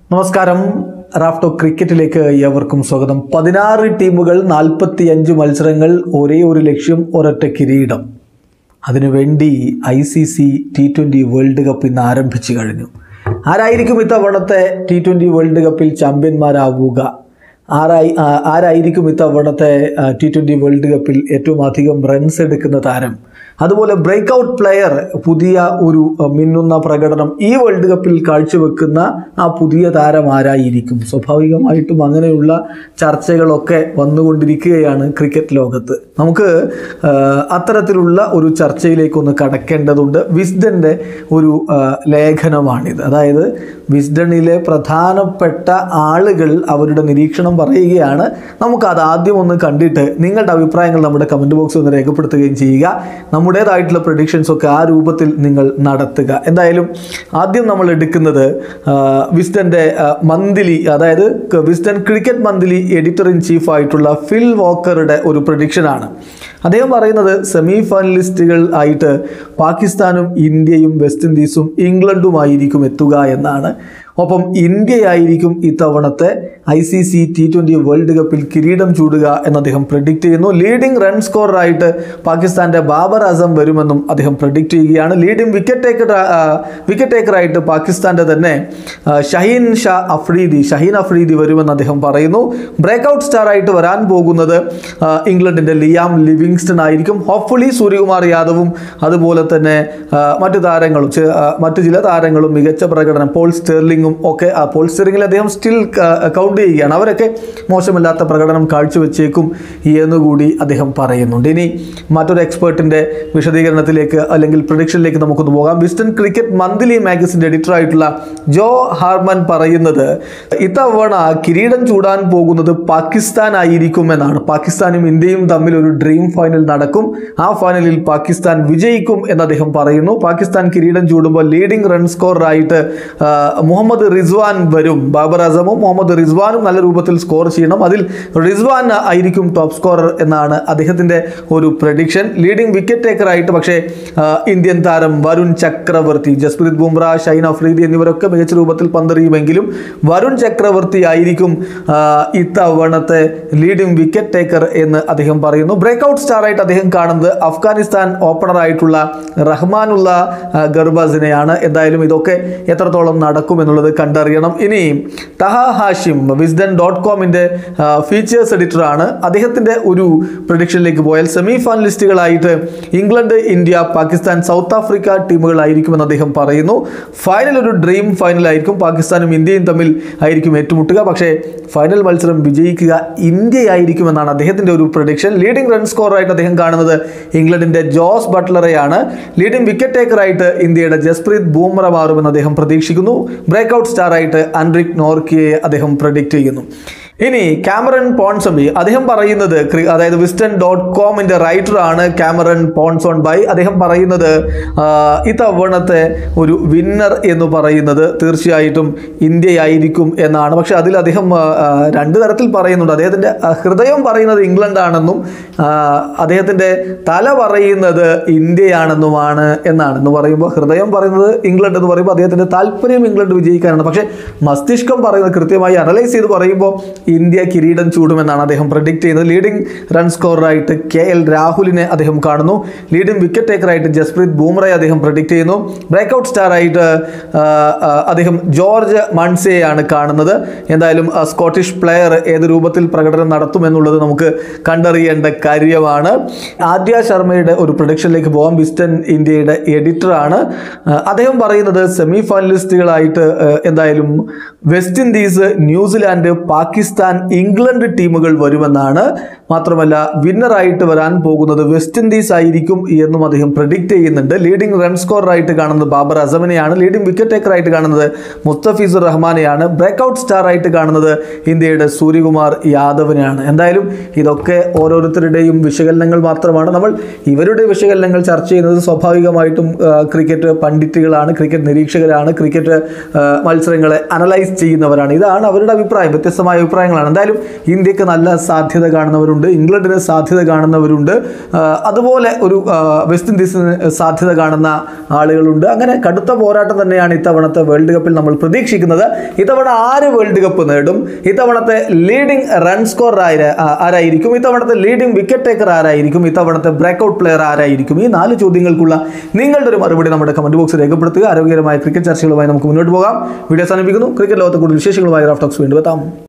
നമസ്കാരം റാഫ്റ്റോ ക്രിക്കറ്റിലേക്ക് ഏവർക്കും സ്വാഗതം പതിനാറ് ടീമുകൾ നാൽപ്പത്തി അഞ്ച് മത്സരങ്ങൾ ഒരേ ഒരു ലക്ഷ്യം ഒരൊറ്റ കിരീടം അതിനുവേണ്ടി I C C T twenty world cup ഇന്ന് ആരംഭിച്ചു കഴിഞ്ഞു ആരായിരിക്കും ഇത്തവണത്തെ ടി ട്വൻ്റി വേൾഡ് കപ്പിൽ ചാമ്പ്യന്മാരാവുക ആരായി ആ- ആരായിരിക്കും ഇത്തവണത്തെ ടി ട്വൻ്റി വേൾഡ് കപ്പിൽ ഏറ്റവും അധികം റൺസ് എടുക്കുന്ന താരം അതുപോലെ ബ്രേക്ക് ഔട്ട് പ്ലെയർ പുതിയ ഒരു അഹ്, മിന്നുന്ന പ്രകടനം ഈ വേൾഡ് കപ്പിൽ കാഴ്ചവെക്കുന്ന ആ പുതിയ താരം ആരായിരിക്കും സ്വാഭാവികമായിട്ടും അങ്ങനെയുള്ള ചർച്ചകളൊക്കെ വന്നുകൊണ്ടിരിക്കുകയാണ് ക്രിക്കറ്റ് ലോകത്ത് നമുക്ക് ആഹ്, അത്തരത്തിലുള്ള ഒരു ചർച്ചയിലേക്കൊന്ന് കടക്കേണ്ടതുണ്ട് വിസ്ഡൻ്റെ ഒരു ആഹ്, ലേഖനമാണിത് അതായത് വിസ്ഡണിലെ പ്രധാനപ്പെട്ട ആളുകൾ അവരുടെ നിരീക്ഷണം പറയുകയാണ് നമുക്കത് ആദ്യം ഒന്ന് കണ്ടിട്ട് നിങ്ങളുടെ അഭിപ്രായങ്ങൾ നമ്മുടെ കമൻറ്റ് ബോക്സിൽ ഒന്ന് രേഖപ്പെടുത്തുകയും ചെയ്യുക നമ്മുടേതായിട്ടുള്ള പ്രഡിക്ഷൻസ് ഒക്കെ ആ രൂപത്തിൽ നിങ്ങൾ നടത്തുക എന്തായാലും ആദ്യം നമ്മൾ എടുക്കുന്നത് വിസ്ഡൻ്റെ മന്ത്ലി അതായത് Wisden cricket monthly editor in chief ആയിട്ടുള്ള ഫിൽ വോക്കറുടെ ഒരു പ്രഡിക്ഷനാണ് അദ്ദേഹം പറയുന്നത് സെമി ഫൈനലിസ്റ്റുകൾ ആയിട്ട് പാകിസ്ഥാനും ഇന്ത്യയും വെസ്റ്റ് ഇൻഡീസും ഇംഗ്ലണ്ടുമായിരിക്കും എത്തുക എന്നാണ് ഒപ്പം ഇന്ത്യയായിരിക്കും ഇത്തവണത്തെ I C C T twenty world കപ്പിൽ കിരീടം ചൂടുക എന്ന് അദ്ദേഹം പ്രഡിക്റ്റ് ചെയ്യുന്നു ലീഡിംഗ് റൺ സ്കോറായിട്ട് പാകിസ്ഥാൻ്റെ ബാബർ അസം വരുമെന്നും അദ്ദേഹം പ്രഡിക്റ്റ് ചെയ്യുകയാണ് ലീഡിംഗ് വിക്കറ്റ് ടേക്കർ വിക്കറ്റ് ടേക്കറായിട്ട് പാകിസ്ഥാൻ്റെ തന്നെ ആ, ഷഹീൻ ഷാ അഫ്രീദി ഷഹീൻ അഫ്രീദി വരുമെന്ന് അദ്ദേഹം പറയുന്നു ബ്രേക്ക് ഔട്ട് സ്റ്റാർ ആയിട്ട് വരാൻ പോകുന്നത് ആ, ഇംഗ്ലണ്ടിൻ്റെ ലിയാം ലിവിങ്സ്റ്റൺ ആയിരിക്കും ഹോപ്പ്ഫുള്ളി സൂര്യകുമാർ യാദവും അതുപോലെ തന്നെ ആ, മറ്റു താരങ്ങളും ചെ- ആ, മറ്റു ചില താരങ്ങളും മികച്ച പ്രകടനം പോൾ സ്റ്റെർലിംഗും ഒക്കെ ആ, പോൾ സ്റ്റെർലിംഗിൽ അദ്ദേഹം സ്റ്റിൽ കൗണ്ട് ചെയ്യുകയാണ് അവരൊക്കെ മോശമില്ലാത്ത പ്രകടനം കാഴ്ചവെച്ചേക്കും എന്നുകൂടി അദ്ദേഹം പറയുന്നുണ്ട് ഇനി മറ്റൊരു എക്സ്പേർട്ടിൻ്റെ വിശദീകരണത്തിലേക്ക് അല്ലെങ്കിൽ പ്രൊഡിക്ഷനിലേക്ക് നമുക്കൊന്ന് പോകാം വിസ്റ്റൺ ക്രിക്കറ്റ് മന്ത്ലി മാഗസിൻ്റെ എഡിറ്റർ ആയിട്ടുള്ള ജോ ഹാർമൻ പറയുന്നത് ഇത്തവണ കിരീടം ചൂടാൻ പോകുന്നത് പാകിസ്ഥാൻ ആയിരിക്കും എന്നാണ് പാകിസ്ഥാനും ഇന്ത്യയും തമ്മിൽ ഒരു ഡ്രീം ഫൈനൽ നടക്കും ആ ഫൈനലിൽ പാകിസ്ഥാൻ വിജയിക്കും എന്ന് അദ്ദേഹം പറയുന്നു പാകിസ്ഥാൻ കിരീടം ചൂടുമ്പോൾ ലീഡിംഗ് റൺ സ്കോറായിട്ട് മുഹമ്മദ് റിസ്വാൻ വരും ബാബർ അസമും മുഹമ്മദ് റിസ്വാനും നല്ല രൂപത്തിൽ സ്കോർ ചെയ്യണം അതിൽ റിസ്വാൻ ആയിരിക്കും ടോപ്പ് സ്കോറർ എന്നാണ് അദ്ദേഹത്തിൻ്റെ ഒരു പ്രഡിക്ഷൻ ലീഡിംഗ് വിക്കറ്റ് ടേക്കറായിട്ട് പക്ഷേ ആ, ഇന്ത്യൻ താരം വരുൺ ചക്രവർത്തി ജസ്പ്രീത് ബുംറ ഷൈൻ അഫ്രീദി എന്നിവരൊക്കെ മികച്ച രൂപത്തിൽ പന്തെറിയുമെങ്കിലും വരുൺ ചക്രവർത്തി ആയിരിക്കും ആ, ഇത്തവണത്തെ ലീഡിംഗ് വിക്കറ്റ് ടേക്കർ എന്ന് അദ്ദേഹം പറയുന്നു ബ്രേക്ക് ഔട്ട് സ്റ്റാർ ആയിട്ട് അദ്ദേഹം കാണുന്നത് അഫ്ഗാനിസ്ഥാൻ ഓപ്പണറായിട്ടുള്ള റഹ്മാനുള്ള ആ, ഗർബാസിനെയാണ് എന്തായാലും ഇതൊക്കെ എത്രത്തോളം നടക്കും എന്നുള്ളത് കണ്ടറിയണം ഇനി തഹ ഹാഷിം വിസ്ഡൻ ഡോട്ട് കോമിൻ്റെ ഫീച്ചേഴ്സ് എഡിറ്ററാണ് അദ്ദേഹത്തിൻ്റെ ഒരു പ്രൊഡിക്ഷനിലേക്ക് പോയാൽ സെമി ഫൈനലിസ്റ്റുകളായിട്ട് England India Pakistan South Africa ടീമുകളായിരിക്കുമെന്ന് അദ്ദേഹം പറയുന്നു ഫൈനൽ ഒരു ഡ്രീം ഫൈനൽ ആയിരിക്കും പാകിസ്ഥാനും ഇന്ത്യയും തമ്മിൽ ആയിരിക്കും ഏറ്റുമുട്ടുക പക്ഷേ ഫൈനൽ മത്സരം വിജയിക്കുക ഇന്ത്യയായിരിക്കുമെന്നാണ് അദ്ദേഹത്തിൻ്റെ ഒരു പ്രൊഡിക്ഷൻ ലീഡിംഗ് റൺ സ്കോറായിട്ട് അദ്ദേഹം കാണുന്നത് ഇംഗ്ലണ്ടിൻ്റെ ജോസ് ബട്ട്ലറെയാണ് ലീഡിംഗ് വിക്കറ്റ് ടേക്കറായിട്ട് ഇന്ത്യയുടെ ജസ്പ്രീത് ബൂമ്ര മാറുമെന്ന് അദ്ദേഹം പ്രതീക്ഷിക്കുന്നു ബ്രേക്ക് ഔട്ട് സ്റ്റാറായിട്ട് ആൻഡ്രിക് നോർക്കിയെ അദ്ദേഹം പ്രഡിക്റ്റ് ചെയ്യുന്നു ഇനി കാമറൻ പോൺസബി അദ്ദേഹം പറയുന്നത് ക്രി- അതായത് വിസ്റ്റൺ ഡോട്ട് കോമിൻ്റെ റൈറ്ററാണ് കാമറൻ പോൺസോൺ ബൈ അദ്ദേഹം പറയുന്നത് ആ, ഇത്തവണത്തെ ഒരു വിന്നർ എന്ന് പറയുന്നത് തീർച്ചയായിട്ടും ഇന്ത്യയായിരിക്കും എന്നാണ് പക്ഷെ അതിൽ അദ്ദേഹം ആ, ആ, രണ്ട് തരത്തിൽ പറയുന്നുണ്ട് അദ്ദേഹത്തിൻ്റെ ആ, ഹൃദയം പറയുന്നത് ഇംഗ്ലണ്ടാണെന്നും ആ, അദ്ദേഹത്തിൻ്റെ തല പറയുന്നത് ഇന്ത്യയാണെന്നുമാണ് എന്നാണ് എന്ന് പറയുമ്പോൾ ഹൃദയം പറയുന്നത് ഇംഗ്ലണ്ട് എന്ന് പറയുമ്പോൾ അദ്ദേഹത്തിൻ്റെ താല്പര്യം ഇംഗ്ലണ്ട് വിജയിക്കാനാണ് പക്ഷേ മസ്തിഷ്കം പറയുന്നത് കൃത്യമായി അനലൈസ് ചെയ്ത് പറയുമ്പോൾ ഇന്ത്യ കിരീടം ചൂടുമെന്നാണ് അദ്ദേഹം പ്രഡിക്റ്റ് ചെയ്യുന്നത് ലീഡിംഗ് റൺ സ്കോററായിട്ട് കെ എൽ രാഹുലിനെ അദ്ദേഹം കാണുന്നു ലീഡിംഗ് വിക്കറ്റ് ടേക്കറായിട്ട് ജസ്പ്രീത് ബൂമ്രയെ അദ്ദേഹം പ്രഡിക്റ്റ് ചെയ്യുന്നു ബ്രേക്ക് ഔട്ട് സ്റ്റാറായിട്ട് ആ, ആ, അദ്ദേഹം ജോർജ് മൺസെയാണ് കാണുന്നത് എന്തായാലും ആ, സ്കോട്ടിഷ് പ്ലെയർ ഏത് രൂപത്തിൽ പ്രകടനം നടത്തുമെന്നുള്ളത് നമുക്ക് കണ്ടറിയേണ്ട കാര്യമാണ് ആദ്യ ശർമ്മയുടെ ഒരു പ്രൊഡിക്ഷനിലേക്ക് പോകാം വിസ്റ്റൺ ഇന്ത്യയുടെ എഡിറ്ററാണ് അദ്ദേഹം പറയുന്നത് സെമി ഫൈനലിസ്റ്റുകളായിട്ട് ആ, എന്തായാലും West Indies New Zealand Pakistan England ടീമുകൾ വരുമെന്നാണ് മാത്രമല്ല വിന്നറായിട്ട് വരാൻ പോകുന്നത് വെസ്റ്റ് ഇൻഡീസ് ആയിരിക്കും എന്നും അദ്ദേഹം പ്രഡിക്റ്റ് ചെയ്യുന്നുണ്ട് ലീഡിംഗ് റൺ സ്കോറായിട്ട് കാണുന്നത് ബാബർ അസമിനെയാണ് ലീഡിംഗ് വിക്കറ്റ് ടേക്കറായിട്ട് കാണുന്നത് മുസ്തഫീസുർ റഹ്മാനെയാണ് ബ്രേക്ക് ഔട്ട് സ്റ്റാർ ആയിട്ട് കാണുന്നത് ഇന്ത്യയുടെ സൂര്യകുമാർ യാദവിനെയാണ് എന്തായാലും ഇതൊക്കെ ഓരോരുത്തരുടെയും വിശകലനങ്ങൾ മാത്രമാണ് നമ്മൾ ഇവരുടെ വിശകലനങ്ങൾ ചർച്ച ചെയ്യുന്നത് സ്വാഭാവികമായിട്ടും ആ, ക്രിക്കറ്റ് പണ്ഡിറ്റുകളാണ് ക്രിക്കറ്റ് നിരീക്ഷകരാണ് ക്രിക്കറ്റ് ആ, മത്സരങ്ങളെ അനലൈസ് ചെയ്യുന്നവരാണ് ഇതാണ് അവരുടെ അഭിപ്രായം വ്യത്യസ്തമായ അഭിപ്രായങ്ങൾ താരങ്ങളാണ് എന്തായാലും ഇന്ത്യക്ക് നല്ല സാധ്യത കാണുന്നവരുണ്ട് ഇംഗ്ലണ്ടിന് സാധ്യത കാണുന്നവരുണ്ട് ആ, അതുപോലെ ഒരു ആ, വെസ്റ്റ് ഇൻഡീസിന് സാധ്യത കാണുന്ന ആളുകളുണ്ട് അങ്ങനെ കടുത്ത പോരാട്ടം തന്നെയാണ് ഇത്തവണത്തെ വേൾഡ് കപ്പിൽ നമ്മൾ പ്രതീക്ഷിക്കുന്നത് ഇത്തവണ ആര് വേൾഡ് കപ്പ് നേടും ഇത്തവണത്തെ ലീഡിംഗ് റൺ സ്കോർ ആരായിരിക്കും ഇത്തവണത്തെ ലീഡിംഗ് വിക്കറ്റ് ടേക്കർ ആരായിരിക്കും ഇത്തവണത്തെ ബ്രേക്കൗട്ട് പ്ലെയർ ആരായിരിക്കും ഈ നാല് ചോദ്യങ്ങൾക്കുള്ള നിങ്ങളുടെ ഒരു മറുപടി നമ്മുടെ കമന്റ് ബോക്സിൽ രേഖപ്പെടുത്തുക ആരോഗ്യകരമായ ക്രിക്കറ്റ് ചർച്ചകളുമായി നമുക്ക് മുന്നോട്ട് പോകാം വീഡിയോ അവസാനിപ്പിക്കുന്നു ക്രിക്കറ്റ് ലോകത്തെ കൂടുതൽ വിശേഷങ്ങളുമായി റാഫ്റ്റോക്സ് വീണ്ടും എത്താം